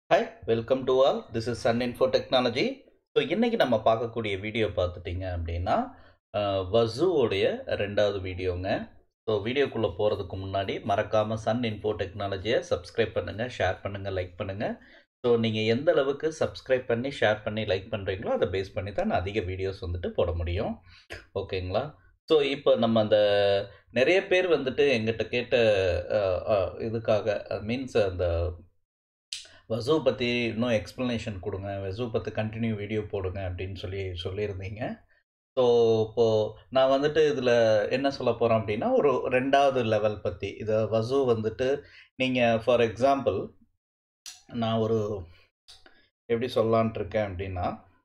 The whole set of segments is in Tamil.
hi welcome to all this is Sun Info Technology so இன்றைக்கி நம்ம பார்க்கக்கூடிய வீடியோ பார்த்துட்டிங்க அப்படின்னா வசுவோடைய ரெண்டாவது வீடியோங்க ஸோ வீடியோக்குள்ளே போகிறதுக்கு முன்னாடி மறக்காமல் சன் இன்ஃபோ டெக்னாலஜியை சப்ஸ்கிரைப் பண்ணுங்கள் ஷேர் பண்ணுங்கள் லைக் பண்ணுங்கள் ஸோ நீங்கள் எந்த அளவுக்கு சப்ஸ்கிரைப் பண்ணி ஷேர் பண்ணி லைக் பண்ணுறீங்களோ அதை பேஸ் பண்ணி தான் நான் அதிக வீடியோஸ் வந்துட்டு போட முடியும் ஓகேங்களா ஸோ இப்போ நம்ம அந்த நிறைய பேர் வந்துட்டு எங்கிட்ட கேட்ட அஹ், அஹ், இதுக்காக மீன்ஸ் அந்த வசு பற்றி இன்னும் எக்ஸ்ப்ளனேஷன் கொடுங்க வசு பற்றி கண்டினியூ வீடியோ போடுங்க அப்படின்னு சொல்லி சொல்லியிருந்தீங்க ஸோ இப்போது நான் வந்துட்டு இதில் என்ன சொல்ல போகிறேன் அப்படின்னா ஒரு ரெண்டாவது லெவல் பற்றி இதை வசு வந்துட்டு நீங்கள் ஃபார் எக்ஸாம்பிள் நான் ஒரு எப்படி சொல்லலான்ட்டு இருக்கேன் அப்படின்னா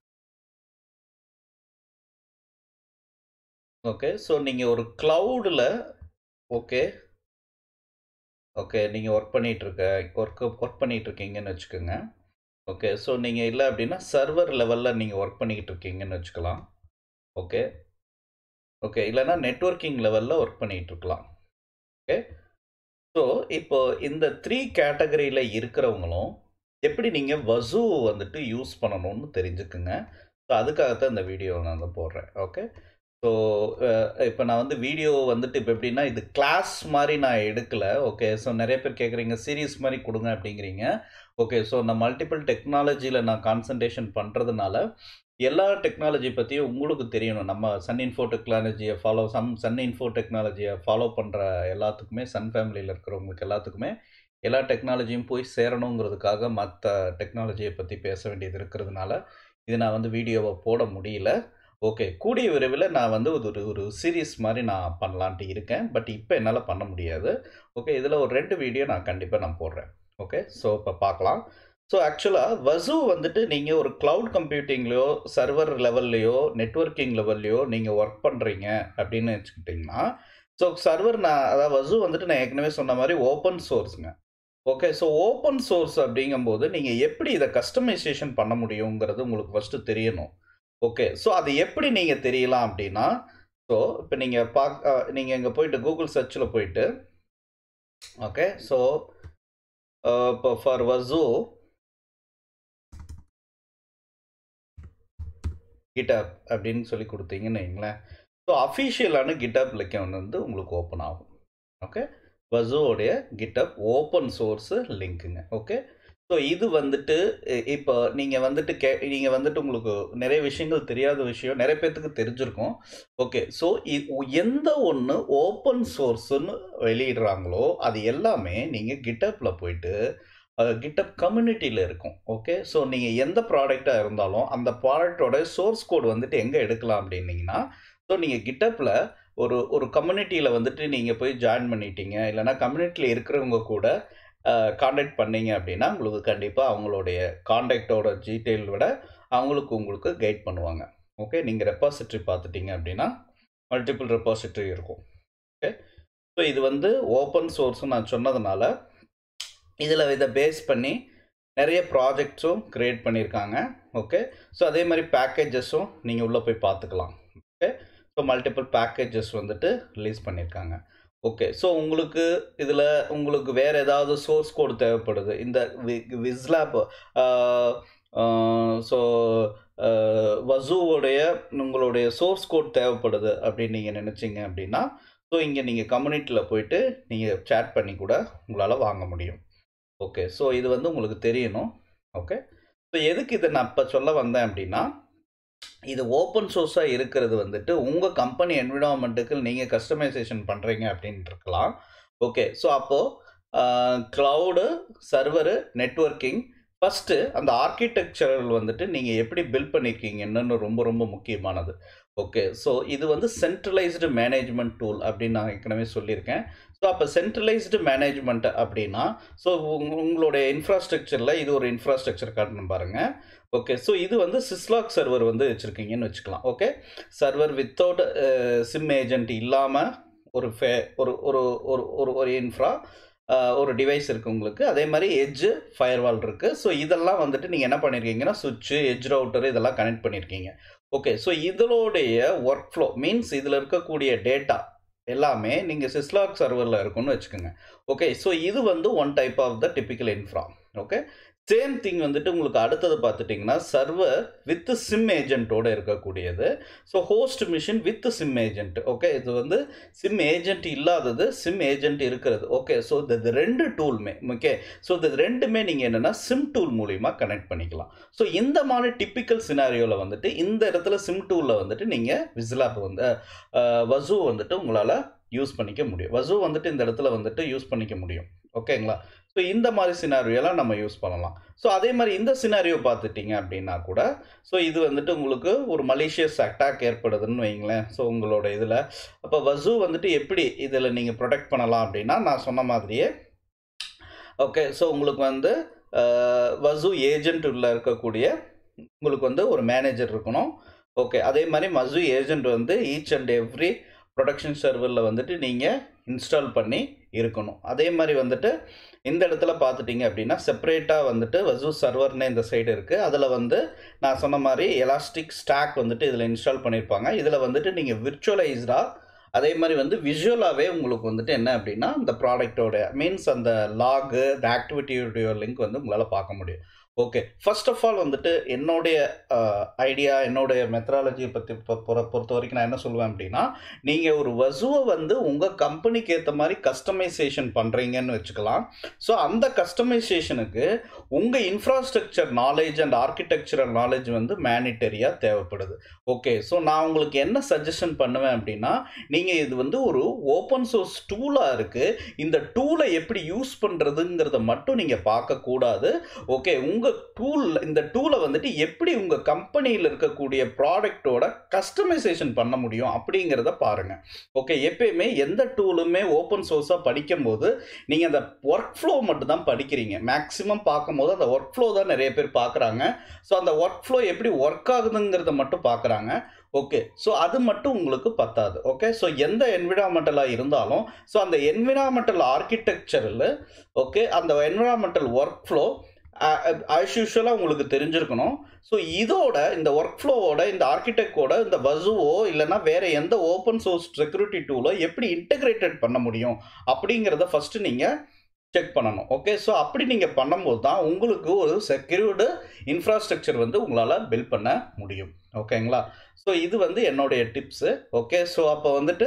ஓகே ஸோ நீங்கள் ஒரு க்ளவுடில் ஓகே ஓகே நீங்கள் ஒர்க் பண்ணிகிட்டு இருக்க ஒர்க் ஒர்க் பண்ணிகிட்டு இருக்கீங்கன்னு வச்சுக்கோங்க ஓகே ஸோ நீங்கள் இல்லை அப்படின்னா சர்வர் லெவலில் நீங்கள் ஒர்க் பண்ணிக்கிட்டு இருக்கீங்கன்னு வச்சுக்கலாம் ஓகே ஓகே இல்லைன்னா நெட்வொர்க்கிங் லெவலில் ஒர்க் பண்ணிகிட்டு இருக்கலாம் ஓகே ஸோ இப்போ இந்த த்ரீ கேட்டகரியில் இருக்கிறவங்களும் எப்படி நீங்கள் வசு வந்துட்டு யூஸ் பண்ணணும்னு தெரிஞ்சுக்குங்க ஸோ அதுக்காகத்தான் இந்த வீடியோ நான் வந்து போடுறேன் ஓகே ஸோ இப்போ நான் வந்து வீடியோ வந்துட்டு இப்போ எப்படின்னா இது கிளாஸ் மாதிரி நான் எடுக்கல ஓகே ஸோ நிறைய பேர் கேட்குறீங்க சீரியஸ் மாதிரி கொடுங்க அப்படிங்கிறீங்க ஓகே ஸோ நான் மல்டிபிள் டெக்னாலஜியில் நான் கான்சன்ட்ரேஷன் பண்ணுறதுனால எல்லா டெக்னாலஜி பற்றியும் உங்களுக்கு தெரியணும் நம்ம சன் இன்ஃபோ டெக்னாலஜியை ஃபாலோ சம் சன் இன்ஃபோ டெக்னாலஜியை ஃபாலோ பண்ணுற எல்லாத்துக்குமே சன் ஃபேமிலியில் இருக்கிறவங்களுக்கு எல்லாத்துக்குமே எல்லா டெக்னாலஜியும் போய் சேரணுங்கிறதுக்காக மற்ற டெக்னாலஜியை பற்றி பேச வேண்டியது இருக்கிறதுனால இது நான் வந்து வீடியோவை போட முடியல ஓகே கூடிய விரைவில் நான் வந்து ஒரு ஒரு சீரீஸ் மாதிரி நான் பண்ணலான்ட்டு இருக்கேன் பட் இப்போ என்னால் பண்ண முடியாது ஓகே இதில் ஒரு ரெண்டு வீடியோ நான் கண்டிப்பாக நான் போடுறேன் ஓகே ஸோ இப்போ பார்க்கலாம் ஸோ ஆக்சுவலாக வசு வந்துட்டு நீங்கள் ஒரு க்ளவுட் கம்ப்யூட்டிங்லேயோ சர்வர் லெவல்லையோ நெட்வொர்க்கிங் லெவல்லையோ நீங்கள் ஒர்க் பண்ணுறீங்க அப்படின்னு வச்சுக்கிட்டிங்கன்னா ஸோ சர்வர் நான் அதாவது வசு வந்துட்டு நான் ஏற்கனவே சொன்ன மாதிரி ஓப்பன் சோர்ஸுங்க ஓகே ஸோ ஓப்பன் சோர்ஸ் அப்படிங்கும்போது நீங்கள் எப்படி இதை கஸ்டமைசேஷன் பண்ண முடியுங்கிறது உங்களுக்கு ஃபஸ்ட்டு தெரியணும் ஓகே ஸோ அது எப்படி நீங்கள் தெரியலாம் அப்படின்னா ஸோ இப்போ நீங்கள் பார்க்க நீங்கள் இங்கே போயிட்டு கூகுள் சர்ச்சில் போயிட்டு ஓகே ஸோ இப்போ ஃபார் வசு கிட்டப் அப்படின்னு சொல்லி கொடுத்தீங்கன்னு வைங்களேன் ஸோ அஃபிஷியலான கிட்டப் லிங்க் வந்து உங்களுக்கு ஓப்பன் ஆகும் ஓகே வசுவோடைய கிட்டப் ஓப்பன் சோர்ஸு லிங்க்குங்க ஓகே ஸோ இது வந்துட்டு இ- இப்போ நீங்கள் வந்துட்டு கே நீங்கள் வந்துட்டு உங்களுக்கு நிறைய விஷயங்கள் தெரியாத விஷயம் நிறைய பேர்த்துக்கு தெரிஞ்சிருக்கும் ஓகே ஸோ எந்த ஒன்று ஓப்பன் சோர்ஸுன்னு வெளியிடுறாங்களோ அது எல்லாமே நீங்கள் கிட்டப்பில் போயிட்டு கிட்டப் கம்யூனிட்டியில் இருக்கும் ஓகே ஸோ நீங்கள் எந்த ப்ராடக்டாக இருந்தாலும் அந்த ப்ராடக்டோட சோர்ஸ் கோட் வந்துட்டு எங்கே எடுக்கலாம் அப்படின்னீங்கன்னா ஸோ நீங்கள் கிட்டப்பில் ஒரு ஒரு கம்யூனிட்டியில் வந்துட்டு நீங்கள் போய் ஜாயின் பண்ணிட்டீங்க இல்லைனா கம்யூனிட்டியில் இருக்கிறவங்க கூட காண்டாக்ட் பண்ணீங்க அப்படின்னா உங்களுக்கு கண்டிப்பாக அவங்களுடைய காண்டாக்டோட டீட்டெயில் விட அவங்களுக்கு உங்களுக்கு கைட் பண்ணுவாங்க ஓகே நீங்கள் ரெப்பாசிட்ரி பார்த்துட்டீங்க அப்படின்னா மல்டிபிள் ரெப்பாசிட்ரி இருக்கும் ஓகே ஸோ இது வந்து ஓப்பன் சோர்ஸ்னு நான் சொன்னதுனால இதில் இதை பேஸ் பண்ணி நிறைய ப்ராஜெக்ட்ஸும் க்ரியேட் பண்ணியிருக்காங்க ஓகே ஸோ அதே மாதிரி பேக்கேஜஸும் நீங்கள் உள்ளே போய் பார்த்துக்கலாம் ஓகே ஸோ மல்டிபிள் பேக்கேஜஸ் வந்துட்டு ரிலீஸ் பண்ணியிருக்காங்க ஓகே ஸோ உங்களுக்கு இதில் உங்களுக்கு வேறு ஏதாவது சோர்ஸ் கோட் தேவைப்படுது இந்த விஸ்லாப் ஸோ வசுவோடைய உங்களுடைய சோர்ஸ் கோட் தேவைப்படுது அப்படின்னு நீங்கள் நினச்சிங்க அப்படின்னா ஸோ இங்கே நீங்கள் கம்யூனிட்டியில் போயிட்டு நீங்கள் சேட் பண்ணி கூட உங்களால் வாங்க முடியும் ஓகே ஸோ இது வந்து உங்களுக்கு தெரியணும் ஓகே ஸோ எதுக்கு இதை நான் இப்போ சொல்ல வந்தேன் அப்படின்னா இது ஓப்பன் சோர்ஸாக இருக்கிறது வந்துட்டு உங்கள் கம்பெனி என்விரான்மெண்ட்டுக்கு நீங்கள் கஸ்டமைசேஷன் பண்ணுறீங்க அப்படின்னு இருக்கலாம் ஓகே ஸோ அப்போது க்ளவுடு சர்வரு நெட்வொர்க்கிங் ஃபஸ்ட்டு அந்த ஆர்கிடெக்சரல் வந்துட்டு நீங்கள் எப்படி பில்ட் பண்ணியிருக்கீங்கன்னு ரொம்ப ரொம்ப முக்கியமானது ஓகே ஸோ இது வந்து சென்ட்ரலைஸ்டு மேனேஜ்மெண்ட் டூல் அப்படின்னு நான் ஏற்கனவே சொல்லியிருக்கேன் ஸோ அப்போ சென்ட்ரலைஸ்டு மேனேஜ்மெண்ட் அப்படின்னா ஸோ உங்களுடைய இன்ஃப்ராஸ்ட்ரக்சரில் இது ஒரு இன்ஃப்ராஸ்ட்ரக்சர் காட்டணும் பாருங்கள் ஓகே ஸோ இது வந்து சிஸ்லாக் சர்வர் வந்து வச்சுருக்கீங்கன்னு வச்சுக்கலாம் okay server without SIEM agent இல்லாமல் ஒரு ஃபே ஒரு ஒரு ஒரு ஒரு ஒரு இன்ஃப்ரா ஒரு டிவைஸ் இருக்குது உங்களுக்கு அதே மாதிரி எட்ஜு ஃபயர்வால் இருக்குது ஸோ இதெல்லாம் வந்துட்டு நீங்கள் என்ன பண்ணியிருக்கீங்கன்னா சுவிட்சு எட்ஜ் ரவுட்டர் இதெல்லாம் கனெக்ட் பண்ணியிருக்கீங்க ஓகே ஸோ இதனுடைய ஒர்க் ஃப்ளோ மீன்ஸ் இதில் இருக்கக்கூடிய டேட்டா எல்லாமே நீங்கள் சிஸ்லாக் சர்வரில் இருக்கும்னு வச்சுக்கோங்க ஓகே ஸோ இது வந்து one type of the typical infra okay same thing வந்துட்டு உங்களுக்கு அடுத்தது பார்த்துட்டிங்கன்னா சர்வர் வித் சிம் ஏஜென்ட்டோட இருக்கக்கூடியது so host machine with SIEM agent okay இது வந்து சிம் ஏஜென்ட் இல்லாதது சிம் ஏஜென்ட் இருக்கிறது ஓகே ஸோ இது ரெண்டு டூலுமே ஓகே ஸோ இது ரெண்டுமே நீங்கள் என்னென்னா சிம் டூல் மூலிமா கனெக்ட் பண்ணிக்கலாம் ஸோ இந்த மாதிரி டிப்பிக்கல் சினாரியோவில் வந்துட்டு இந்த இடத்துல சிம் டூலில் வந்துட்டு நீங்கள் விசிலாப் வந்து வசு வந்துட்டு உங்களால் யூஸ் பண்ணிக்க முடியும் வசு வந்துட்டு இந்த இடத்துல வந்துட்டு யூஸ் பண்ணிக்க முடியும் ஓகேங்களா ஸோ இந்த மாதிரி சினாரியோலாம் நம்ம யூஸ் பண்ணலாம் ஸோ அதே மாதிரி இந்த சினாரியோ பார்த்துட்டிங்க அப்படின்னா கூட ஸோ இது வந்துட்டு உங்களுக்கு ஒரு மலேசியஸ் அட்டாக் ஏற்படுதுன்னு வைங்களேன் ஸோ உங்களோட இதில் அப்போ வசு வந்துட்டு எப்படி இதில் நீங்கள் ப்ரொடெக்ட் பண்ணலாம் அப்படின்னா நான் சொன்ன மாதிரியே ஓகே ஸோ உங்களுக்கு வந்து வசு ஏஜென்ட் உள்ள இருக்கக்கூடிய உங்களுக்கு வந்து ஒரு மேனேஜர் இருக்கணும் ஓகே அதே மாதிரி மசு ஏஜென்ட் வந்து ஈச் அண்ட் எவ்ரி ப்ரொடக்ஷன் சர்வரில் வந்துட்டு நீங்கள் இன்ஸ்டால் பண்ணி இருக்கணும் அதே மாதிரி வந்துட்டு இந்த இடத்துல பார்த்துட்டிங்க அப்படின்னா செப்பரேட்டாக வந்துட்டு வசூ சர்வர்னு இந்த சைடு இருக்குது அதில் வந்து நான் சொன்ன மாதிரி எலாஸ்டிக் ஸ்டாக் வந்துட்டு இதில் இன்ஸ்டால் பண்ணியிருப்பாங்க இதில் வந்துட்டு நீங்கள் விர்ச்சுவலைஸ்டாக அதே மாதிரி வந்து விஷுவலாகவே உங்களுக்கு வந்துட்டு என்ன அப்படின்னா இந்த ப்ராடக்டோட மீன்ஸ் அந்த லாகு இந்த ஆக்டிவிட்டியோடைய லிங்க் வந்து உங்களால் பார்க்க முடியும் ஓகே ஃபர்ஸ்ட் ஆஃப் ஆல் வந்துட்டு என்னுடைய ஐடியா என்னுடைய மெத்தடாலஜியை பற்றி பொறுத்த வரைக்கும் நான் என்ன சொல்லுவேன் அப்படின்னா நீங்கள் ஒரு வசுவை வந்து உங்கள் கம்பெனிக்கு ஏற்ற மாதிரி கஸ்டமைசேஷன் பண்ணுறீங்கன்னு வச்சுக்கலாம் ஸோ அந்த கஸ்டமைசேஷனுக்கு உங்கள் infrastructure knowledge and architectural knowledge வந்து மேனிட்டரியாக தேவைப்படுது ஓகே ஸோ நான் உங்களுக்கு என்ன சஜஷன் பண்ணுவேன் அப்படின்னா நீங்கள் இது வந்து ஒரு ஓப்பன் சோர்ஸ் டூலாக இருக்குது இந்த டூலை எப்படி யூஸ் பண்ணுறதுங்கிறத மட்டும் நீங்கள் பார்க்கக்கூடாது ஓகே உங்கள் டூல் இந்த டூலை வந்துட்டு எப்படி உங்கள் கம்பெனியில் இருக்கக்கூடிய ப்ராடக்டோட கஸ்டமைசேஷன் பண்ண முடியும் அப்படிங்கிறத பாருங்கள் ஓகே எப்பயுமே எந்த டூலுமே ஓப்பன் சோர்ஸாக படிக்கும்போது நீங்கள் அந்த ஒர்க் ஃப்ளோ மட்டும் தான் படிக்கிறீங்க மேக்ஸிமம் பார்க்கும்போது அந்த ஒர்க் ஃப்ளோ தான் நிறைய பேர் பார்க்குறாங்க ஸோ அந்த ஒர்க் ஃப்ளோ எப்படி ஒர்க் ஆகுதுங்கிறத மட்டும் பார்க்குறாங்க ஓகே ஸோ அது மட்டும் உங்களுக்கு பத்தாது ஓகே ஸோ எந்த என்விரான்மெண்டலாக இருந்தாலும் ஸோ அந்த என்விரான்மெண்டல் ஆர்கிடெக்சரில் ஓகே அந்த என்விரான்மெண்டல் ஒர்க் ஃப்ளோ ஆஸ் யூஷுவலாக உங்களுக்கு தெரிஞ்சிருக்கணும் ஸோ இதோட இந்த ஒர்க் ஃப்ளோவோட இந்த ஆர்கிடெக்டோட இந்த வசுவோ இல்லைனா வேறு எந்த ஓப்பன் சோர்ஸ் செக்யூரிட்டி டூலோ எப்படி இன்டகிரேட்டட் பண்ண முடியும் அப்படிங்கிறத ஃபஸ்ட்டு நீங்கள் செக் பண்ணணும் ஓகே ஸோ அப்படி நீங்கள் பண்ணும்போது தான் உங்களுக்கு ஒரு செக்யூர்டு இன்ஃப்ராஸ்ட்ரக்சர் வந்து உங்களால் பில்ட் பண்ண முடியும் ஓகேங்களா ஸோ இது வந்து என்னுடைய டிப்ஸு ஓகே ஸோ அப்போ வந்துட்டு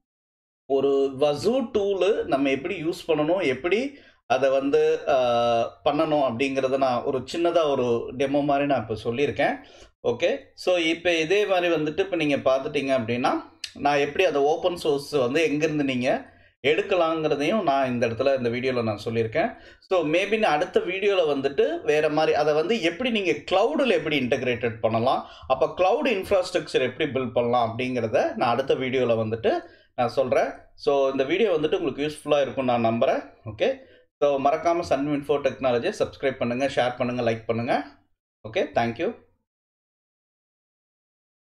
ஒரு வசூ டூலு நம்ம எப்படி யூஸ் பண்ணணும் எப்படி அதை வந்து பண்ணணும் அப்படிங்கிறத நான் ஒரு சின்னதாக ஒரு டெமோ மாதிரி நான் இப்போ சொல்லியிருக்கேன் ஓகே ஸோ இப்போ இதே மாதிரி வந்துட்டு இப்போ நீங்கள் பார்த்துட்டிங்க அப்படின்னா நான் எப்படி அதை ஓப்பன் சோர்ஸ் வந்து எங்கேருந்து நீங்கள் எடுக்கலாங்கிறதையும் நான் இந்த இடத்துல இந்த வீடியோவில் நான் சொல்லியிருக்கேன் ஸோ மேபி நான் அடுத்த வீடியோவில் வந்துட்டு வேறு மாதிரி அதை வந்து எப்படி நீங்கள் க்ளவுடில் எப்படி இன்டகிரேட்டட் பண்ணலாம் அப்போ க்ளவுட் இன்ஃப்ராஸ்ட்ரக்சர் எப்படி பில்ட் பண்ணலாம் அப்படிங்கிறத நான் அடுத்த வீடியோவில் வந்துட்டு நான் சொல்கிறேன் ஸோ இந்த வீடியோ வந்துட்டு உங்களுக்கு யூஸ்ஃபுல்லாக இருக்கும்னு நான் நம்புகிறேன் ஓகே ஸோ மறக்காமல் சன் இன்ஃபோ டெக்னாலஜியை சப்ஸ்கிரைப் பண்ணுங்கள் ஷேர் பண்ணுங்கள் லைக் பண்ணுங்கள் ஓகே தேங்க்யூ